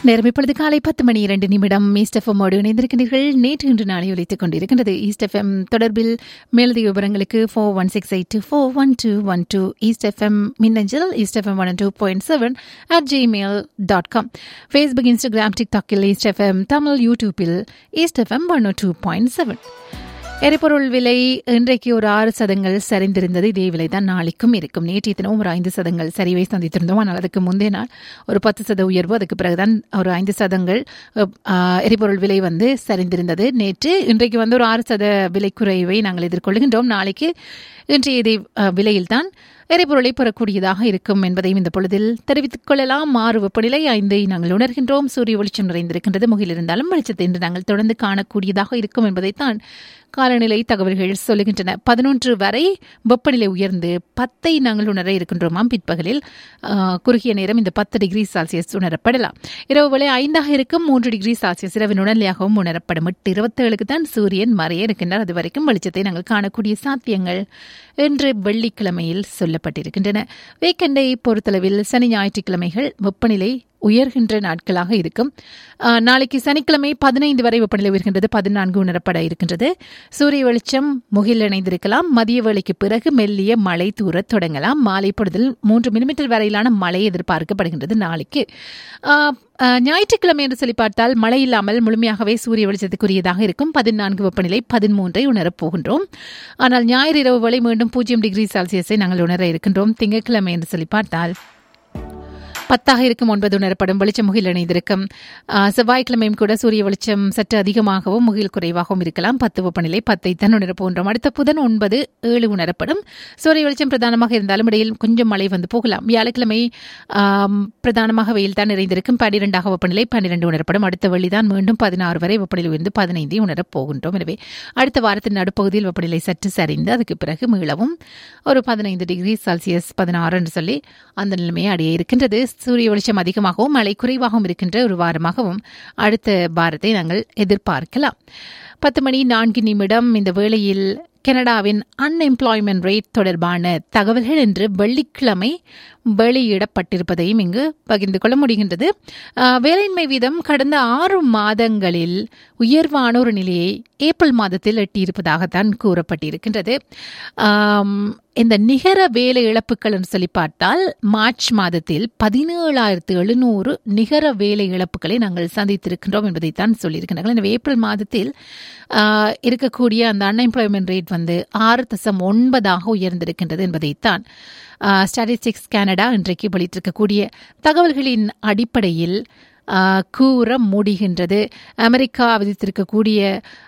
நேரம் இப்பொழுது காலை பத்து மணி இரண்டு நிமிடம் ஈஸ்ட் எஃப்எம்மோடு இணைந்திருக்கின்றீர்கள் நேற்று இன்று நாளை ஒலித்துக் கொண்டிருக்கின்றது ஈஸ்ட் எஃப்எம் தொடர்பில் மேலதிக விவரங்களுக்கு four one six eight two four one two one two East FM மின்னஞ்சல் East FM one two point seven at Gmail dot com Facebook Instagram டிக்டாக்கில் ஈஸ்ட் எஃப்எம் தமிழ் யூடியூப்பில் East FM one two point seven எரிபொருள் விலை இன்றைக்கு ஒரு ஆறு சதங்கள் சரிந்திருந்தது இதே விலை தான் நாளைக்கும் இருக்கும் நேற்றைய தினம் ஒரு ஐந்து சதங்கள் சரிவை சந்தித்திருந்தோம் ஆனால் அதுக்கு முந்தைய நாள் ஒரு பத்து சத உயர்வு அதுக்கு பிறகுதான் ஒரு ஐந்து சதங்கள் அஹ், எரிபொருள் விலை வந்து சரிந்திருந்தது நேற்று இன்றைக்கு வந்து ஒரு ஆறு சத விலை குறைவை நாங்கள் எதிர்கொள்கின்றோம் நாளைக்கு இன்றைய இதே அஹ், விலையில்தான் எரிபொருளை பெறக்கூடியதாக இருக்கும் என்பதையும் இந்த பொழுதில் தெரிவித்துக் கொள்ளலாம் மாறு வெப்பநிலை ஐந்தை நாங்கள் உணர்கின்றோம் சூரிய வெளிச்சம் நிறைந்திருக்கின்றது முகில் இருந்தாலும் வெளிச்சத்தை இன்று நாங்கள் தொடர்ந்து காணக்கூடியதாக இருக்கும் என்பதைத்தான் காலநிலை தகவல்கள் சொல்லுகின்றன பதினொன்று வரை வெப்பநிலை உயர்ந்து பத்தை நாங்கள் உணர இருக்கின்றோமாம் பிற்பகலில் ஆஹ், குறுகிய நேரம் இந்த பத்து டிகிரி செல்சியஸ் உணரப்படலாம் இரவு வேளை ஐந்தாக இருக்கும் மூன்று டிகிரி செல்சியஸ் இரவின் உணர்நிலையாகவும் உணரப்படும் எட்டு இருபத்தேழுக்கு தான் சூரியன் மறைய இருக்கின்றார் அது வரைக்கும் வெளிச்சத்தை நாங்கள் காணக்கூடிய சாத்தியங்கள் இன்று வெள்ளிக்கிழமையில் சொல்லப்பட்டிருக்கின்றன வீக்கெண்டை பொறுத்தளவில் சனி ஞாயிற்றுக்கிழமைகள் வெப்பநிலை உயர்கின்ற நாட்களாக இருக்கும் ஆஹ், நாளைக்கு சனிக்கிழமை பதினைந்து வரை வெப்பநிலை உயர்கின்றது பதினான்கு உணரப்பட இருக்கின்றது சூரிய வெளிச்சம் முகில் இணைந்திருக்கலாம் மதிய வேளைக்கு பிறகு மெல்லிய மழை தூரத் தொடங்கலாம் மாலை பொழுதில் மூன்று மில்லிமீட்டர் வரையிலான மழை எதிர்பார்க்கப்படுகின்றது நாளைக்கு ஆஹ், ஆஹ், ஞாயிற்றுக்கிழமை என்று சொல்லி பார்த்தால் மழை இல்லாமல் முழுமையாகவே சூரிய வெளிச்சத்துக்குரியதாக இருக்கும் பதினான்கு வெப்பநிலை பதிமூன்றை உணரப் போகின்றோம் ஆனால் ஞாயிறு இரவு வேளை மீண்டும் பூஜ்ஜியம் டிகிரி செல்சியஸை நாங்கள் உணர இருக்கின்றோம் திங்கட்கிழமை என்று சொல்லி பார்த்தால் பத்தாக இருக்கும் ஒன்பது உணரப்படும் வெளிச்சம் முகில் இணைந்திருக்கும் ஆஹ், செவ்வாய்க்கிழமையும் கூட சூரிய வெளிச்சம் சற்று அதிகமாகவும் முகில் குறைவாகவும் இருக்கலாம் பத்து வெப்பநிலை பத்தை தான் உணரப் போன்றோம் அடுத்த புதன் ஒன்பது ஏழு உணரப்படும் சூரிய வெளிச்சம் பிரதானமாக இருந்தாலும் இடையில் கொஞ்சம் மழை வந்து போகலாம் வியாழக்கிழமை ஆம், பிரதானமாக வெயில் தான் நிறைந்திருக்கும் பன்னிரெண்டாக வெப்பநிலை பன்னிரெண்டு உணரப்படும் அடுத்த வெள்ளிதான் மீண்டும் பதினாறு வரை வெப்பநிலை உயர்ந்து பதினைந்தை உணரப் போகின்றோம் எனவே அடுத்த வாரத்தின் நடுப்பகுதியில் வெப்பநிலை சற்று சரிந்து அதுக்கு பிறகு மீளவும் ஒரு பதினைந்து டிகிரி செல்சியஸ் பதினாறு என்று சொல்லி அந்த நிலைமையை அடைய இருக்கின்றது சூரிய வெளிச்சம் அதிகமாகவும் மழை குறைவாகவும் இருக்கின்ற ஒரு வாரமாகவும் அடுத்த வாரத்தை நாங்கள் எதிர்பார்க்கலாம் பத்து மணி நான்கு நிமிடம் இந்த வேளையில் கனடாவின் அன்எம்ப்ளாய்மெண்ட் ரேட் தொடர்பான தகவல்கள் என்று வெள்ளிக்கிழமை வெளியிடப்பட்டிருப்பதையும் இங்கு பகிர்ந்து கொள்ள முடிகின்றது ஆஹ், வேலையின்மை வீதம் கடந்த ஆறு மாதங்களில் உயர்வான ஒரு நிலையை ஏப்ரல் மாதத்தில் எட்டியிருப்பதாகத்தான் கூறப்பட்டிருக்கின்றது ஆம், இந்த நிகர வேலை இழப்புகள் என்று சொல்லி பார்த்தால் மார்ச் மாதத்தில் பதினேழாயிரத்து எழுநூறு நிகர வேலை இழப்புகளை நாங்கள் சந்தித்திருக்கின்றோம் என்பதைத்தான் சொல்லியிருக்கிறார்கள் எனவே ஏப்ரல் மாதத்தில் ஆஹ், இருக்கக்கூடிய அந்த அன்எம்ப்ளாய்மெண்ட் ரேட் வந்து ஆறு தசம் ஒன்பதாக உயர்ந்திருக்கின்றது என்பதைத்தான் ஸ்டாட்டிஸ்டிக்ஸ் கனடா இன்றைக்கு வெளியிட்டிருக்கக்கூடிய தகவல்களின் அடிப்படையில் ஆஹ், கூற முடிகின்றது அமெரிக்கா விதித்திருக்கக்கூடிய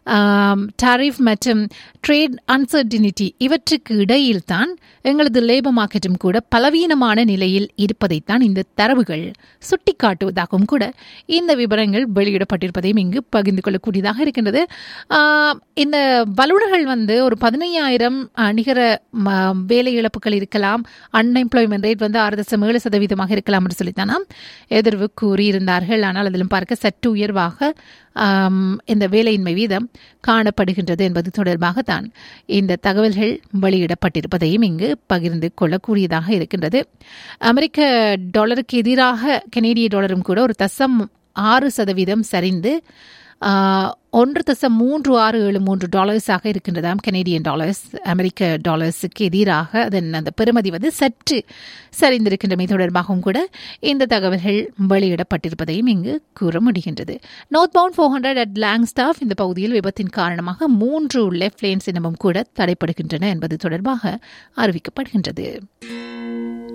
டாரிஃப் மற்றும் ட்ரேட் அன்சர்டினிட்டி இவற்றுக்கு இடையில்தான் எங்களது லேபர் மார்க்கெட்டும் கூட பலவீனமான நிலையில் இருப்பதைத்தான் இந்த தரவுகள் சுட்டிக்காட்டுவதாகவும் கூட இந்த விவரங்கள் வெளியிடப்பட்டிருப்பதையும் இங்கு பகிர்ந்து கொள்ளக்கூடியதாக இருக்கின்றது ஆஹ், இந்த வல்லுநர்கள் வந்து ஒரு பதினையாயிரம் நிகர ம, வேலை இழப்புகள் இருக்கலாம் அன்எம்ப்ளாய்மெண்ட் ரேட் வந்து ஆறு தசம் ஏழு சதவீதமாக இருக்கலாம் என்று சொல்லித்தானாம் எதிர்வு கூறியிருந்தார்கள் ஆனால் அதிலும் பார்க்க சற்று உயர்வாக ஆம், இந்த வேலையின்மை வீதம் காணப்படுகின்றது என்பது தொடர்பாகத்தான் இந்த தகவல்கள் வெளியிடப்பட்டிருப்பதையும் இங்கு பகிர்ந்து கொள்ளக்கூடியதாக இருக்கின்றது அமெரிக்க டாலருக்கு எதிராக கனேடிய டாலரும் கூட ஒரு தசம் ஆறு சதவீதம் சரிந்து ஆ, ஒன்று தசம் மூன்று ஆறு ஏழு மூன்று டாலர்ஸாக இருக்கின்றதாம் கனேடியன் டாலர்ஸ் அமெரிக்க டாலர்ஸுக்கு எதிராக அதன் அந்த பெறுமதி வந்து சற்று சரிந்திருக்கின்றமை தொடர்பாகவும் கூட இந்த தகவல்கள் வெளியிடப்பட்டிருப்பதையும் இங்கு கூற முடிகின்றது north bound four hundred at Langstaff இந்த பகுதியில் விபத்தின் காரணமாக மூன்று லெஃப்ட் லேன்ஸ் இனமும் கூட தடைப்படுகின்றன என்பது தொடர்பாக அறிவிக்கப்படுகின்றது